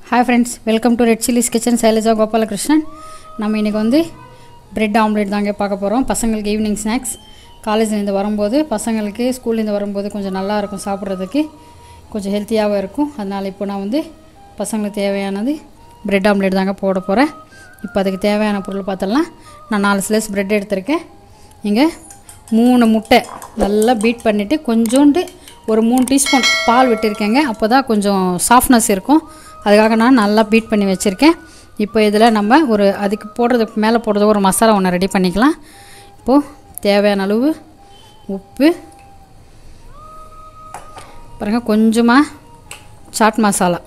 hi friends welcome to red chillies kitchen Sailaja Gopalakrishnan நம்ம இன்றைக்கி வந்து பிரெட் ஆம்லேட் தாங்க பார்க்க போகிறோம் பசங்களுக்கு ஈவினிங் ஸ்நாக்ஸ் காலேஜ்லேருந்து வரும்போது பசங்களுக்கு ஸ்கூல்லேருந்து வரும்போது கொஞ்சம் நல்லா இருக்கும் சாப்பிட்றதுக்கு கொஞ்சம் ஹெல்த்தியாகவும் இருக்கும் அதனால் இப்போ நான் வந்து பசங்களுக்கு தேவையானது பிரெட் ஆம்லேட் தாங்க போட போகிறேன் இப்போ அதுக்கு தேவையான பொருள் பார்த்தலாம் நான் நாலு ஸ்லைஸ் பிரெட் எடுத்திருக்கேன் இங்கே மூணு முட்டை நல்லா பீட் பண்ணிவிட்டு கொஞ்சோண்டு ஒரு மூணு டீஸ்பூன் பால் விட்டுருக்கேங்க அப்போ தான் கொஞ்சம் சாஃப்ட்னஸ் இருக்கும் அதுக்காக நான் நல்லா பீட் பண்ணி வச்சுருக்கேன் இப்போ இதில் நம்ம ஒரு அதுக்கு போடுறதுக்கு மேலே போடுறதுக்கு ஒரு மசாலா ஒன்று ரெடி பண்ணிக்கலாம் இப்போது தேவையான அளவு உப்பு பாருங்கள் கொஞ்சமாக சாட் மசாலா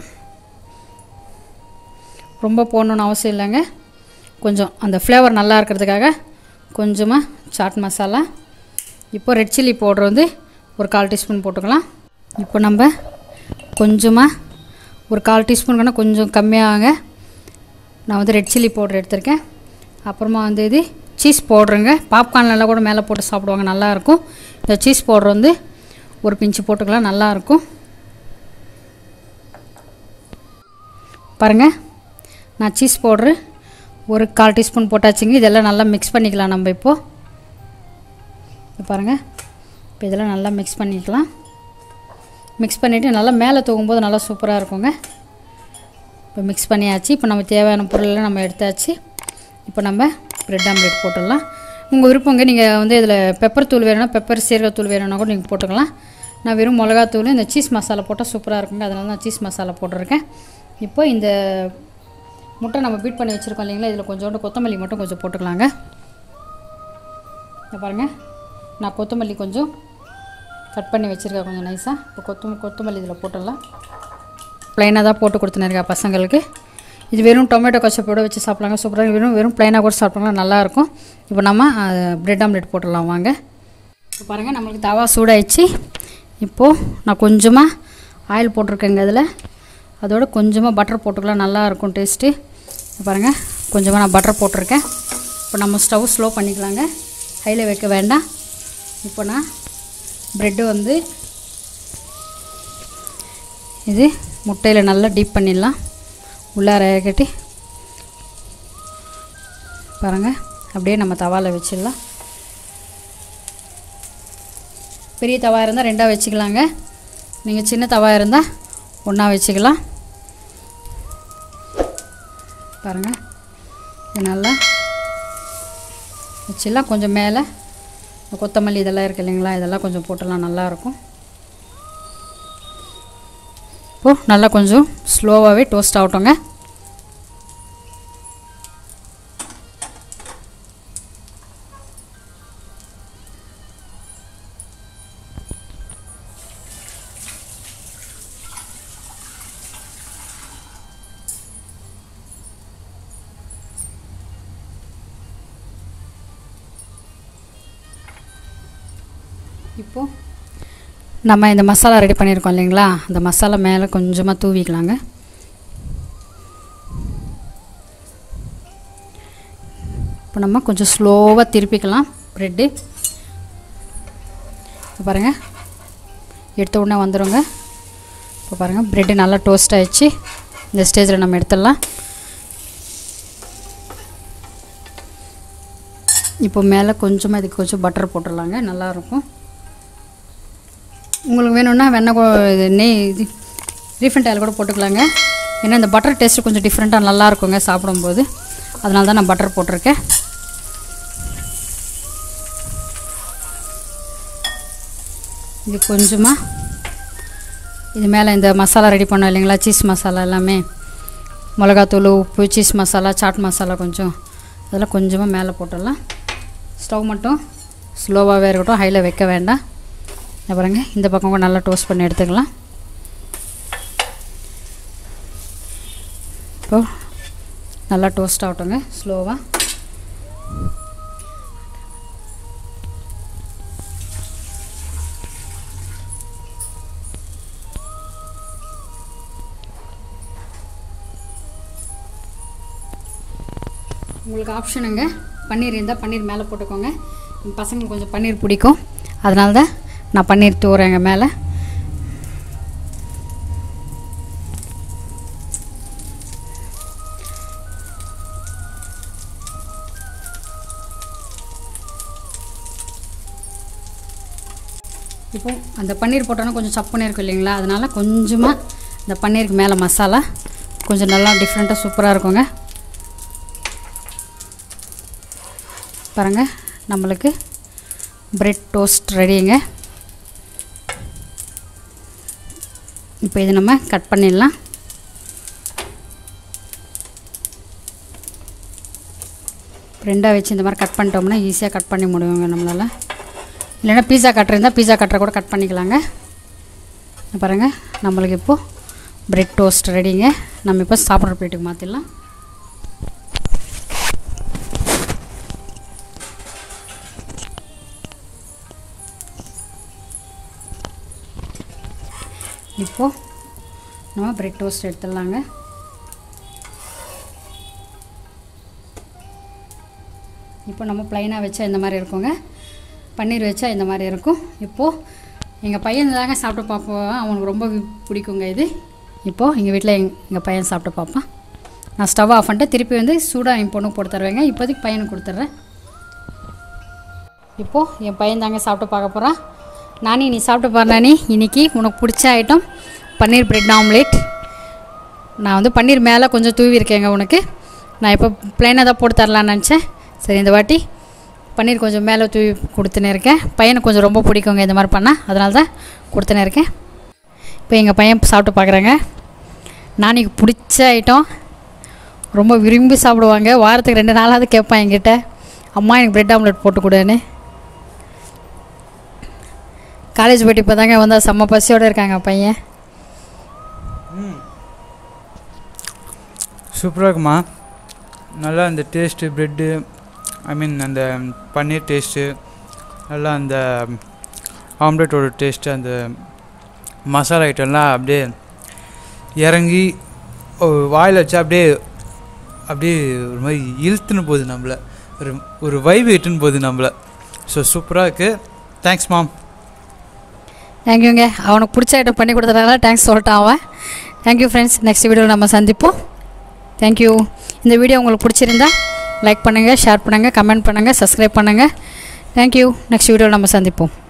ரொம்ப போடணுன்னு அவசியம் இல்லைங்க கொஞ்சம் அந்த ஃப்ளேவர் நல்லா இருக்கிறதுக்காக கொஞ்சமாக சாட் மசாலா இப்போ ரெட் சில்லி பவுடர் வந்து ஒரு கால் டீஸ்பூன் போட்டுக்கலாம் இப்போ நம்ம கொஞ்சமாக ஒரு கால் டீஸ்பூனுக்குன்னா கொஞ்சம் கம்மியாகுங்க நான் வந்து ரெட் சில்லி பவுடர் எடுத்திருக்கேன் அப்புறமா வந்து இது சீஸ் பவுட்ருங்க பாப்கார்ன்லாம் கூட மேலே போட்டு சாப்பிடுவாங்க நல்லாயிருக்கும் இந்த சீஸ் பவுடர் வந்து ஒரு பிஞ்சு போட்டுக்கலாம் நல்லாயிருக்கும் பாருங்கள் நான் சீஸ் பவுட்ரு ஒரு கால் டீஸ்பூன் போட்டாச்சுங்க இதெல்லாம் நல்லா மிக்ஸ் பண்ணிக்கலாம் நம்ம இப்போது இப்போ பாருங்கள் இப்போ இதெல்லாம் நல்லா மிக்ஸ் பண்ணிக்கலாம் மிக்ஸ் பண்ணிவிட்டு நல்லா மேலே தூக்கும்போது நல்லா சூப்பராக இருக்குங்க இப்போ மிக்ஸ் பண்ணியாச்சு இப்போ நம்ம தேவையான பொருளெல்லாம் நம்ம எடுத்தாச்சு இப்போ நம்ம ப்ரெட் ஆம்லேட் போட்டுடலாம் உங்கள் விருப்பங்க நீங்கள் வந்து இதில் பெப்பர் தூள் வேணும்னா பெப்பர் சீரகத்தூள் வேணும்னா கூட நீங்கள் போட்டுக்கலாம் நான் வெறும் மிளகாத்தூள் இந்த சீஸ் மசாலா போட்டால் சூப்பராக இருக்குங்க அதனால தான் சீஸ் மசாலா போட்டிருக்கேன் இப்போ இந்த முட்டை நம்ம பீட் பண்ணி வச்சுருக்கோம் இல்லைங்களா இதில் கொஞ்சோண்டு கொத்தமல்லி மட்டும் கொஞ்சம் போட்டுக்கலாங்க இதை பாருங்கள் நான் கொத்தமல்லி கொஞ்சம் கட் பண்ணி வச்சுருக்கேன் கொஞ்சம் நைஸாக இப்போ கொத்தமல்லி கொத்தமல்லி இதில் போட்டுடலாம் ப்ளைனாக தான் போட்டு கொடுத்துனிருக்கேன் பசங்களுக்கு இது வெறும் டொமேட்டோ கச்சப்போட வச்சு சாப்பிட்லாங்க சூப்பராக வெறும் வெறும் ப்ளைனாக கூட சாப்பிட்லாம் நல்லாயிருக்கும் இப்போ நம்ம ப்ரெட் ஆம்லெட் போட்டுடலாம் வாங்க இப்போ பாருங்கள் நம்மளுக்கு தவா சூடாயிடுச்சு இப்போது நான் கொஞ்சமாக ஆயில் போட்டிருக்கேங்க அதில் அதோட கொஞ்சமாக பட்டர் போட்டுக்கலாம் நல்லாயிருக்கும் டேஸ்ட்டு பாருங்கள் கொஞ்சமாக நான் பட்டர் போட்டிருக்கேன் இப்போ நம்ம ஸ்டவ் ஸ்லோ பண்ணிக்கலாங்க ஹையில் வைக்க வேண்டாம் இப்போ நான் ப்ரெட்டு வந்து இது முட்டையில் நல்லா டீப் பண்ணிடலாம் உள்ளார கட்டி பாருங்கள் அப்படியே நம்ம தவாவில் வச்சிடலாம் பெரிய தவா இருந்தால் ரெண்டாக வச்சுக்கலாங்க நீங்கள் சின்ன தவா இருந்தால் ஒன்றா வச்சுக்கலாம் பாருங்கள் இது நல்லா வச்சிடலாம் கொஞ்சம் மேலே கொத்தமல்லி இதெல்லாம் இருக்குது இல்லைங்களா இதெல்லாம் கொஞ்சம் போட்டுடலாம் நல்லாயிருக்கும் இப்போது நல்லா கொஞ்சம் ஸ்லோவாகவே டோஸ்ட் ஆகட்டுங்க இப்போது நம்ம இந்த மசாலா ரெடி பண்ணியிருக்கோம் இல்லைங்களா அந்த மசாலா மேலே கொஞ்சமாக தூவிக்கலாங்க இப்போ நம்ம கொஞ்சம் ஸ்லோவாக திருப்பிக்கலாம் ப்ரெட்டு இப்போ பாருங்கள் எடுத்த உடனே வந்துடுங்க இப்போ பாருங்கள் ப்ரெட்டு நல்லா டோஸ்ட் ஆகிடுச்சு இந்த ஸ்டேஜில் நம்ம எடுத்துடலாம் இப்போ மேலே கொஞ்சமாக இதுக்கு கொஞ்சம் பட்டர் போட்டுடலாங்க நல்லாயிருக்கும் உங்களுக்கு வேணும்னா வெண்ணெய் கொ இது நெய் இது ரீஃபண்ட் ஆயில் கூட போட்டுக்கலாங்க ஏன்னா இந்த பட்டர் டேஸ்ட்டு கொஞ்சம் டிஃப்ரெண்ட்டாக நல்லா இருக்குங்க சாப்பிடும்போது அதனால தான் நான் பட்டர் போட்டிருக்கேன் இது கொஞ்சமாக இது மேலே இந்த மசாலா ரெடி பண்ணோம் இல்லைங்களா சீஸ் மசாலா எல்லாமே மிளகாத்தூள் உப்பு சீஸ் மசாலா சாட் மசாலா கொஞ்சம் அதெல்லாம் கொஞ்சமாக மேலே போட்டுடலாம் ஸ்டவ் மட்டும் ஸ்லோவாகவே இருக்கட்டும் ஹையில் வைக்க வேண்டாம் இதை பாருங்க இந்த பக்கம் கூட நல்லா டோஸ்ட் பண்ணி எடுத்துக்கலாம் இப்போ நல்லா டோஸ்ட் ஆகட்டுங்க ஸ்லோவாக உங்களுக்கு ஆப்ஷனுங்க பன்னீர் இருந்தால் பன்னீர் மேலே போட்டுக்கோங்க பசங்களுக்கு கொஞ்சம் பன்னீர் பிடிக்கும் அதனால தான் நான் பன்னீர் தூறேங்க மேலே இப்போ அந்த பன்னீர் போட்டோன்னா கொஞ்சம் சப்புன்னு இருக்கும் இல்லைங்களா அதனால் கொஞ்சமாக இந்த பன்னீருக்கு மேலே மசாலா கொஞ்சம் நல்லா டிஃப்ரெண்ட்டாக சூப்பராக இருக்குங்க பாருங்கள் நம்மளுக்கு பிரெட் டோஸ்ட் ரெடிங்க இப்போ இது நம்ம கட் பண்ணிடலாம் ரெண்டாக வச்சு இந்த மாதிரி கட் பண்ணிட்டோம்னா ஈஸியாக கட் பண்ணி முடியுங்க நம்மளால் இல்லைன்னா பீஸா கட்டர் இருந்தால் பீஸா கட்டரை கூட கட் பண்ணிக்கலாங்க இங்க பாருங்கள் நம்மளுக்கு இப்போது பிரெட் டோஸ்ட் ரெடிங்க நம்ம இப்போ சாப்பிட்ற பிளேட்டுக்கு மாற்றிடலாம் இப்போது நம்ம பிரெட் டோஸ்ட் எடுத்துடலாங்க இப்போ நம்ம ப்ளைனாக வச்சா இந்த மாதிரி இருக்குங்க பன்னீர் வச்சா இந்த மாதிரி இருக்கும் இப்போது எங்கள் பையன் தாங்க சாப்பிட்டு பார்ப்போம் அவனுக்கு ரொம்ப வி- பிடிக்குங்க இது இப்போது எங்கள் வீட்டில் எங் எங்கள் பையன் சாப்பிட்டு பார்ப்பான் நான் ஸ்டவ் ஆஃப் பண்ணிட்டு திருப்பி வந்து சூடாக என் பொண்ணுக்கு போட்டு தருவேங்க இப்போதைக்கு பையனுக்கு கொடுத்துட்றேன் இப்போது என் பையன் தாங்க சாப்பிட்டு பார்க்க போகிறான் நானி நீ சாப்பிட்டு பாரு நானி இன்னைக்கு உனக்கு பிடிச்ச ஐட்டம் பன்னீர் பிரெட் ஆம்லேட் நான் வந்து பன்னீர் மேலே கொஞ்சம் தூவி இருக்கேங்க உனக்கு நான் இப்போ ப்ளைனாக தான் போட்டு தரலான்னு நினச்சேன் சரி இந்த வாட்டி பன்னீர் கொஞ்சம் மேலே தூவி கொடுத்துன்னு இருக்கேன் பையனுக்கு கொஞ்சம் ரொம்ப பிடிக்குங்க இந்த மாதிரி பண்ணால் அதனால தான் கொடுத்துன்னு இருக்கேன் இப்போ எங்கள் பையன் சாப்பிட்டு பார்க்குறேங்க நானிக்கு பிடிச்ச ஐட்டம் ரொம்ப விரும்பி சாப்பிடுவாங்க வாரத்துக்கு ரெண்டு நாளாவது கேட்பான் என்கிட்ட அம்மா எனக்கு பிரெட் ஆம்லெட் போட்டு கொடுன்னு காலேஜ் போயிட்டு இப்போ தாங்க வந்தால் செம்ம பசியோடு இருக்காங்க பையன் சூப்பராக இருக்குமா நல்லா அந்த டேஸ்ட்டு ப்ரெட்டு ஐ மீன் அந்த பன்னீர் டேஸ்ட்டு நல்லா அந்த ஆம்லெட்டோட டேஸ்ட்டு அந்த மசாலா ஐட்டம்லாம் அப்படியே இறங்கி வாயில் வச்சா அப்படியே அப்படியே ஒரு மாதிரி இழுத்துன்னு போகுது நம்மள ஒரு ஒரு வைப் இட்டுன்னு போகுது நம்மள ஸோ சூப்பராக இருக்குது தேங்க்ஸ் மாம் தேங்க்யூங்க அவனுக்கு பிடிச்ச ஐட்டம் பண்ணி கொடுத்ததுனால தேங்க்ஸ் சொல்லிட்டான் அவன் தேங்க்யூ ஃப்ரெண்ட்ஸ் நெக்ஸ்ட் வீடியோவில் நம்ம சந்திப்போம் தேங்க்யூ இந்த வீடியோ உங்களுக்கு பிடிச்சிருந்தா லைக் பண்ணுங்கள் ஷேர் பண்ணுங்கள் கமெண்ட் பண்ணுங்கள் சப்ஸ்கிரைப் பண்ணுங்கள் தேங்க்யூ நெக்ஸ்ட் வீடியோவில் நம்ம சந்திப்போம்